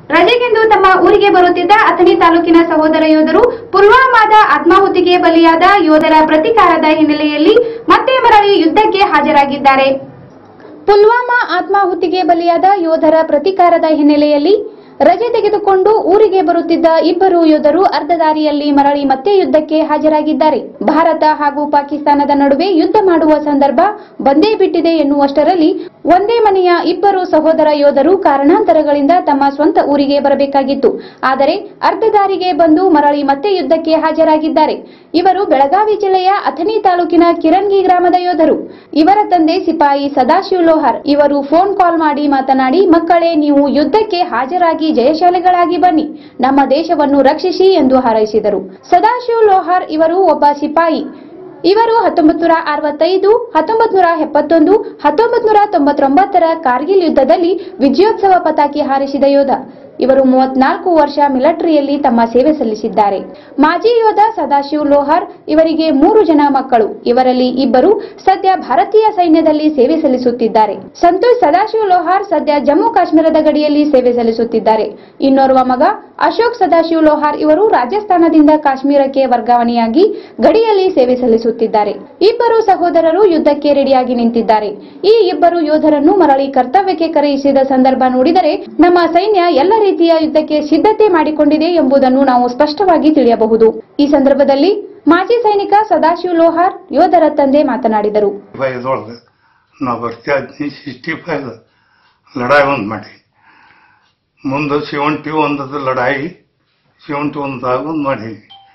ರಜೆಗೆಂದು ತಮ್ಮ ಊರಿಗೆ ಬರುತ್ತಿದ್ದ ಅಥಣಿ ತಾಲೂಕಿನ ಸಹೋದರ ಯೋಧರು ಪುಲ್ವಾಮಾದ ಆತ್ಮಾಹುತಿಗೆ ಬಲಿಯಾದ ಯೋಧರ ಪ್ರತಿಕಾರದ ಹಿನ್ನೆಲೆಯಲ್ಲಿ ಮತ್ತೆ ಮರಳಿ ಯುದ್ಧಕ್ಕೆ ಹಾಜರಾಗಿದ್ದಾರೆ ಪುಲ್ವಾಮಾ ಆತ್ಮಾಹುತಿಗೆ ಬಲಿಯಾದ ಯೋಧರ ಪ್ರತಿಕಾರದ ಹಿನ್ನೆಲೆಯಲ್ಲಿ ರಜೆ ತೆಗೆದುಕೊಂಡು ಊರಿಗೆ ಬರುತ್ತಿದ್ದ ಇಬ್ಬರು ಯೋಧರು ಅರ್ಧ ದಾರಿಯಲ್ಲಿ ಮರಳಿ ಮತ್ತೆ ಯುದ್ಧಕ್ಕೆ ಹಾಜರಾಗಿದ್ದಾರೆ ಭಾರತ ಹಾಗೂ ಪಾಕಿಸ್ತಾನದ ನಡುವೆ ಯುದ್ಧ ಮಾಡುವ ಸಂದರ್ಭ ಬಂದೇ ಬಿಟ್ಟಿದೆ ಎನ್ನುವಷ್ಟರಲ್ಲಿ ಒಂದೇ ಮನೆಯ ಇಬ್ಬರು ಸಹೋದರ ಯೋಧರು ಕಾರಣಾಂತರಗಳಿಂದ ತಮ್ಮ ಸ್ವಂತ ಊರಿಗೆ ಬರಬೇಕಾಗಿತ್ತು ಆದರೆ ಅರ್ಧ ದಾರಿಗೆ ಬಂದು ಮರಳಿ ಮತ್ತೆ ಯುದ್ಧಕ್ಕೆ ಹಾಜರಾಗಿದ್ದಾರೆ ಇವರು ಬೆಳಗಾವಿ ಜಿಲ್ಲೆಯ ಅಥಣಿ ತಾಲೂಕಿನ ಕಿರಂಗಿ ಗ್ರಾಮದ ಯೋಧರು ಇವರ ತಂದೆ ಸಿಪಾಯಿ ಸದಾಶಿವ್ ಲೋಹಾರ್ ಇವರು ಫೋನ್ ಕಾಲ್ ಮಾಡಿ ಮಾತನಾಡಿ ಮಕ್ಕಳೇ ನೀವು ಯುದ್ಧಕ್ಕೆ ಹಾಜರಾಗಿ ಜಯಶಾಲಿಗಳಾಗಿ ಬನ್ನಿ ನಮ್ಮ ದೇಶವನ್ನು ರಕ್ಷಿಸಿ ಎಂದು ಹಾರೈಸಿದರು ಸದಾಶಿವ್ ಲೋಹಾರ್ ಇವರು ಒಬ್ಬ ಸಿಪಾಯಿ ಇವರು ಹತ್ತೊಂಬತ್ ನೂರ ಅರವತ್ತೈದು ಹತ್ತೊಂಬತ್ ನೂರ ಎಪ್ಪತ್ತೊಂದು ಹತ್ತೊಂಬತ್ ನೂರ ತೊಂಬತ್ತೊಂಬತ್ತರ ಕಾರ್ಗಿಲ್ ಯುದ್ಧದಲ್ಲಿ ವಿಜಯೋತ್ಸವ ಪತಾಕಿ ಹಾರಿಸಿದ ಯೋಧ ಇವರು ಮೂವತ್ನಾಲ್ಕು ವರ್ಷ ಮಿಲಿಟರಿಯಲ್ಲಿ ತಮ್ಮ ಸೇವೆ ಸಲ್ಲಿಸಿದ್ದಾರೆ ಮಾಜಿ ಯೋಧ ಸದಾಶಿವ್ ಲೋಹಾರ್ ಇವರಿಗೆ ಮೂರು ಜನ ಮಕ್ಕಳು ಇವರಲ್ಲಿ ಇಬ್ಬರು ಸದ್ಯ ಭಾರತೀಯ ಸೈನ್ಯದಲ್ಲಿ ಸೇವೆ ಸಲ್ಲಿಸುತ್ತಿದ್ದಾರೆ ಸಂತೋಷ್ ಸದಾಶಿವ್ ಲೋಹಾರ್ ಸದ್ಯ ಜಮ್ಮು ಕಾಶ್ಮೀರದ ಗಡಿಯಲ್ಲಿ ಸೇವೆ ಸಲ್ಲಿಸುತ್ತಿದ್ದಾರೆ ಇನ್ನೋರ್ವ ಮಗ ಅಶೋಕ್ ಸದಾಶಿವ್ ಲೋಹಾರ್ ಇವರು ರಾಜಸ್ಥಾನದಿಂದ ಕಾಶ್ಮೀರಕ್ಕೆ ವರ್ಗಾವಣೆಯಾಗಿ ಗಡಿಯಲ್ಲಿ ಸೇವೆ ಸಲ್ಲಿಸುತ್ತಿದ್ದಾರೆ ಇಬ್ಬರು ಸಹೋದರರು ಯುದ್ಧಕ್ಕೆ ರೆಡಿಯಾಗಿ ನಿಂತಿದ್ದಾರೆ ಈ ಇಬ್ಬರು ಯೋಧರನ್ನು ಮರಳಿ ಕರ್ತವ್ಯಕ್ಕೆ ಕರೆಯಿಸಿದ ಸಂದರ್ಭ ನೋಡಿದರೆ ನಮ್ಮ ಸೈನ್ಯ ಎಲ್ಲ ರೀತಿಯ ಯುದ್ಧಕ್ಕೆ ಸಿದ್ಧತೆ ಮಾಡಿಕೊಂಡಿದೆ ಎಂಬುದನ್ನು ನಾವು ಸ್ಪಷ್ಟವಾಗಿ ತಿಳಿಯಬಹುದು ಈ ಸಂದರ್ಭದಲ್ಲಿ ಮಾಜಿ ಸೈನಿಕ ಸದಾಶಿವ್ ಲೋಹಾರ್ ಯೋಧರ ತಂದೆ ಮಾತನಾಡಿದರು ಫೈದೊಳಗೆ ನಾವು ಬರ್ತೀವಿ ಹದಿನೈದು ಸಿಕ್ಸ್ಟಿ ಫೈವ್ ಲಡಾಯಿ ಒಂದು ಮಾಡಿ ಮುಂದೆ ಸೆವೆಂಟಿ ಒಂದದ ಲಡಾಯಿ ಸೆವೆಂಟಿ ಒಂದಾಗ ಒಂದು ಮಾಡಿ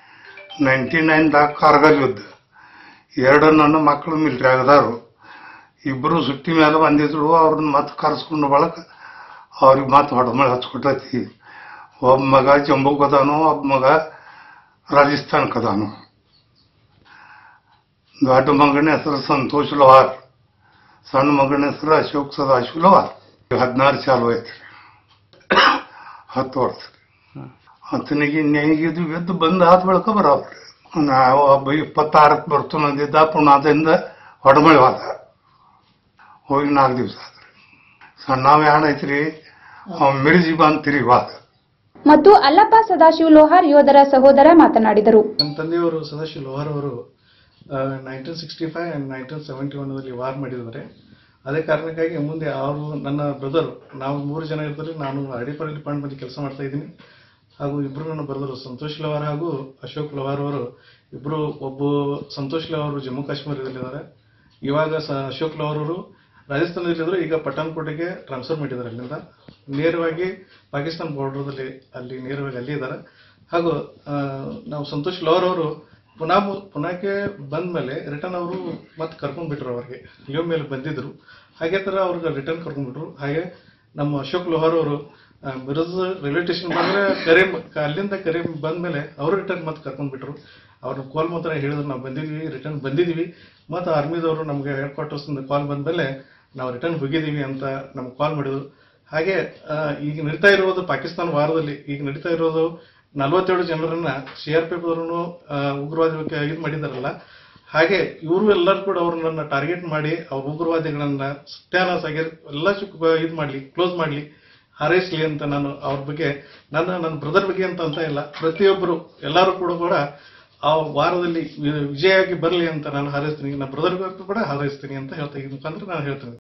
ನೈಂಟಿ ನೈನ್ದಾಗ ಕಾರ್ಗಲ್ ಯುದ್ಧ ಎರಡು ನನ್ನ ಮಕ್ಕಳು ಮಿಲ್ಟ್ರಿ ಆಗದಾರು ಇಬ್ಬರು ಸುಟ್ಟಿ ಮೇಲೆ ಬಂದಿದ್ರು ಅವ್ರನ್ನ ಮತ್ತೆ ಕರೆಸ್ಕೊಂಡು ಬಳಕ ಅವ್ರಿಗೆ ಮತ್ತೆ ಹೊಡೆಮಳೆ ಹಚ್ಕೊಟ್ಟೈತಿ ಒಬ್ಬ ಮಗ ಜಂಬೂಕ್ ಅದಾನು ಒಬ್ಬ ಮಗ ರಾಜಸ್ಥಾನಕ್ಕೆ ಅದಾನು ದೊಡ್ಡ ಮಗನ ಹೆಸರು ಸಂತೋಷ್ ಲವಾರ್ ಸಣ್ಣ ಮಗನ ಹೆಸರು ಅಶೋಕ್ ಸದಾಶಿವ್ ಲವಾರ್ ಹದಿನಾರು ಚಾಲು ಐತಿ ಹತ್ತು ವರ್ಷ ಆತನಿಗೆ ನ್ಯಾಯಿಗಿದು ಎದ್ದು ಬಂದು ಆದ ಬಳಿಕ ಬರೋಬ್ರಿ ನಾವು ಒಬ್ಬ ಇಪ್ಪತ್ತಾರಕ್ಕೆ ಬರ್ತಾನಂದಿದ್ದ ಪುಣಾದಿಂದ ಹೊಡಮಳಿ ಹೋದ ಹೋಗಿ ನಾಲ್ಕು ದಿವಸ ಆದ್ರಿ ಸಣ್ಣವ ಏನೈತ್ರಿ ಅವ ಮಿರ್ಜಿ ಬಂದು ತಿರುಗಿ ಹೋದ ಮತ್ತು ಅಲ್ಲಪ್ಪ ಸದಾಶಿವ್ ಲೋಹಾರ್ ಯೋಧರ ಸಹೋದರ ಮಾತನಾಡಿದರು ನಮ್ಮ ತಂದೆಯವರು ಸದಾಶಿವ ಲೋಹಾರ್ ಅವರು nineteen sixty five and nineteen seventy ಒನ್ನಲ್ಲಿ ವಾರ್ ಮಾಡಿದ್ದಾರೆ ಅದೇ ಕಾರಣಕ್ಕಾಗಿ ಮುಂದೆ ಅವರು ನನ್ನ ಬ್ರದರ್ ನಾವು ಮೂರು ಜನ ಇರ್ತಾರೆ ನಾನು ಅಡಿಪಲ್ಲಿ ಡಿಪಾರ್ಟ್ಮೆಂಟ್ ಕೆಲಸ ಮಾಡ್ತಾ ಇದ್ದೀನಿ ಹಾಗೂ ಇಬ್ಬರು ನನ್ನ ಬ್ರದರು ಸಂತೋಷ್ ಲವಾರ್ ಹಾಗೂ ಅಶೋಕ್ ಲವಾರ್ ಅವರು ಇಬ್ಬರು ಒಬ್ಬ ಸಂತೋಷ್ ಲವಾರ್ ಅವರು ಜಮ್ಮು ಕಾಶ್ಮೀರದಲ್ಲಿದ್ದಾರೆ ಇವಾಗ ಸ ಅಶೋಕ್ ಲವಾರ್ ಅವರು ರಾಜಸ್ಥಾನದಲ್ಲಿದ್ದರು ಈಗ ಪಠಾನ್ಕೋಟೆಗೆ ಟ್ರಾನ್ಸ್ಫರ್ ಮಾಡಿದ್ದಾರೆ ಅಲ್ಲಿಂದ ನೇರವಾಗಿ ಪಾಕಿಸ್ತಾನ ಬಾರ್ಡರ್ದಲ್ಲಿ ಅಲ್ಲಿ ನೇರವಾಗಿ ಅಲ್ಲಿ ಇದ್ದಾರೆ ಹಾಗೂ ಆ, ನಾವು ಸಂತೋಷ್ ಲವರ್ ಅವರು ಪುನಃ ಮು- ಪುನಃಕ್ಕೆ ಬಂದ ಮೇಲೆ ರಿಟರ್ನ್ ಅವರು ಮತ್ತೆ ಕರ್ಕೊಂಡ್ಬಿಟ್ರು ಅವ್ರಿಗೆ ಲೀವ್ ಮೇಲೆ ಬಂದಿದ್ರು ಹಾಗೆ ಥರ ಅವ್ರಿಗೆ ರಿಟರ್ನ್ ಕರ್ಕೊಂಡ್ಬಿಟ್ರು ಹಾಗೆ ನಮ್ಮ ಅಶೋಕ್ ಲೋಹಾರ್ ಅವರು ಆ, ಮಿರಜ್ ರೈಲ್ವೆ ಸ್ಟೇಷನ್ ಬಂದ್ರೆ ಕರೆ ಅಲ್ಲಿಂದ ಕರೆ ಬಂದ್ಮೇಲೆ ಅವರು ರಿಟರ್ನ್ ಮತ್ತೆ ಕರ್ಕೊಂಡ್ಬಿಟ್ರು ಅವ್ರನ್ನ ಕಾಲ್ ಮಾತ್ರ ಹೇಳಿದ್ರು ನಾವು ಬಂದಿದ್ವಿ ರಿಟರ್ನ್ ಬಂದಿದ್ವಿ ಮತ್ತು ಆರ್ಮಿದವರು ನಮಗೆ ಹೆಡ್ ಕ್ವಾರ್ಟರ್ಸಿಂದ ಕಾಲ್ ಬಂದಮೇಲೆ ನಾವು ರಿಟರ್ನ್ ಹೋಗಿದ್ದೀವಿ ಅಂತ ನಮ್ಗೆ ಕಾಲ್ ಮಾಡಿದ್ರು ಹಾಗೆ ಆ, ಈಗ ನಡೀತಾ ಇರೋದು ಪಾಕಿಸ್ತಾನ ವಾರದಲ್ಲಿ ಈಗ ನಡೀತಾ ಇರೋದು ನಲವತ್ತೇಳು ಜನರನ್ನ ಸಿ ಆರ್ ಪಿ ಎಫ್ ಅವರನ್ನು ಉಗ್ರವಾದಕ್ಕೆ ಇದು ಮಾಡಿದಾರಲ್ಲ ಹಾಗೆ ಇವರು ಎಲ್ಲರೂ ಕೂಡ ಅವ್ರನ್ನ ಟಾರ್ಗೆಟ್ ಮಾಡಿ ಅವ್ರ ಉಗ್ರವಾದಿಗಳನ್ನ ಸತ್ಯಾನಾಶ ಆಗಿ ಎಲ್ಲ ಇದು ಮಾಡಲಿ ಕ್ಲೋಸ್ ಮಾಡಲಿ ಹಾರೈಸ್ಲಿ ಅಂತ ನಾನು ಅವ್ರ ಬಗ್ಗೆ ನನ್ನ ನನ್ನ ಬ್ರದರ್ ಬಗ್ಗೆ ಅಂತ ಅಂತ ಇಲ್ಲ ಪ್ರತಿಯೊಬ್ಬರು ಎಲ್ಲರೂ ಕೂಡ ಕೂಡ ಆ ವಾರದಲ್ಲಿ ವಿ- ವಿಜಯಾಗಿ ಬರಲಿ ಅಂತ ನಾನು ಹಾರೈಸ್ತೀನಿ ನನ್ನ ಬ್ರದರ್ ಕೂಡ ಹಾರೈಸ್ತೀನಿ ಅಂತ ಹೇಳ್ತಾ ಈ ಮುಖಾಂತರ ನಾನು ಹೇಳ್ತೀನಿ